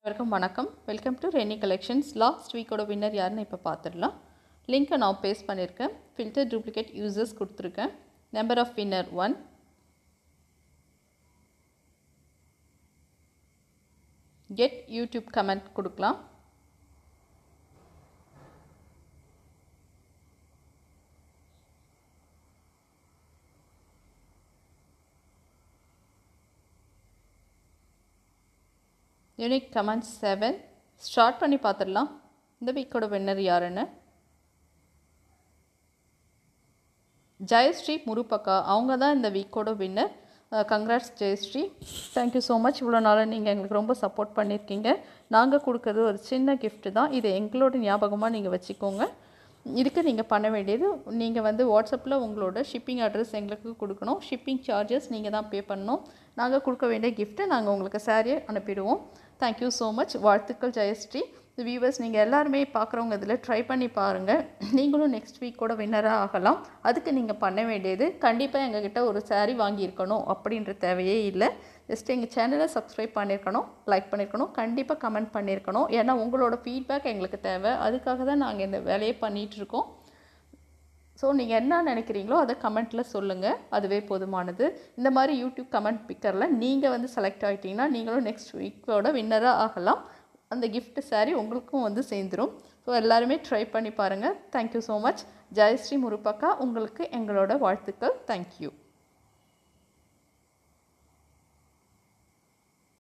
வணக்கம் வணக்கம் welcome to Renee collections last வீக்கோட வின்னர் யாருன்னு இப்போ பார்த்துடலாம் லிங்க்கை நான் பேஸ்ட் பண்ணியிருக்கேன் ஃபில்டர் டூப்ளிகேட் யூசர்ஸ் கொடுத்துருக்கேன் number of winner one get YouTube comment கொடுக்கலாம் யூனிக் கமெண்ட் செவன் ஸ்டார்ட் பண்ணி பார்த்துடலாம் இந்த வீக்கோட வின்னர் யாருன்னு ஜெயஸ்ரீ முருப்பக்கா அவங்க தான் இந்த வீக்கோட winner congrats Jayashree thank you so much இவ்வளோ நாளாக நீங்கள் எங்களுக்கு ரொம்ப சப்போர்ட் பண்ணியிருக்கீங்க நாங்கள் கொடுக்குறது ஒரு சின்ன gift தான் இது எங்களோட ஞாபகமாக நீங்கள் வச்சுக்கோங்க இதுக்கு நீங்கள் பண்ண வேண்டியது நீங்கள் வந்து வாட்ஸ்அப்பில் உங்களோட ஷிப்பிங் அட்ரஸ் எங்களுக்கு கொடுக்கணும் ஷிப்பிங் சார்ஜஸ் நீங்கள் தான் பே பண்ணணும் நாங்கள் கொடுக்க வேண்டிய கிஃப்ட்டை நாங்கள் உங்களுக்கு சாரியை அனுப்பிடுவோம் தேங்க்யூ ஸோ மச் வாழ்த்துக்கள் ஜெயஸ்ரீ வியூவர்ஸ் நீங்கள் எல்லாருமே பார்க்குறவங்க இதில் ட்ரை பண்ணி பாருங்கள் நீங்களும் நெக்ஸ்ட் வீக்கோட வின்னராக ஆகலாம் அதுக்கு நீங்கள் பண்ண வேண்டியது கண்டிப்பாக எங்ககிட்ட ஒரு saree வாங்கியிருக்கணும் அப்படின்ற தேவையே இல்லை ஜஸ்ட் எங்கள் சேனலை சப்ஸ்கிரைப் பண்ணியிருக்கணும் லைக் பண்ணியிருக்கணும் கண்டிப்பாக கமெண்ட் பண்ணியிருக்கணும் ஏன்னா உங்களோட ஃபீட்பேக் எங்களுக்கு தேவை அதுக்காக தான் நாங்கள் இந்த வேலையை பண்ணிகிட்டு இருக்கோம் ஸோ நீங்கள் என்ன நினைக்கிறீங்களோ அதை கமெண்ட்டில் சொல்லுங்கள் அதுவே போதுமானது இந்த மாதிரி யூடியூப் கமெண்ட் பிக்கரில் நீங்கள் வந்து செலக்ட் ஆகிட்டீங்கன்னா நீங்களும் நெக்ஸ்ட் வீக்கோட வின்னராக ஆகலாம் அந்த gift saree உங்களுக்கும் வந்து சேர்ந்துடும் ஸோ எல்லாருமே ட்ரை பண்ணி பாருங்கள் தேங்க்யூ ஸோ மச் ஜெயஸ்ரீ முருப்பக்கா உங்களுக்கு எங்களோட வாழ்த்துக்கள் தேங்க்யூ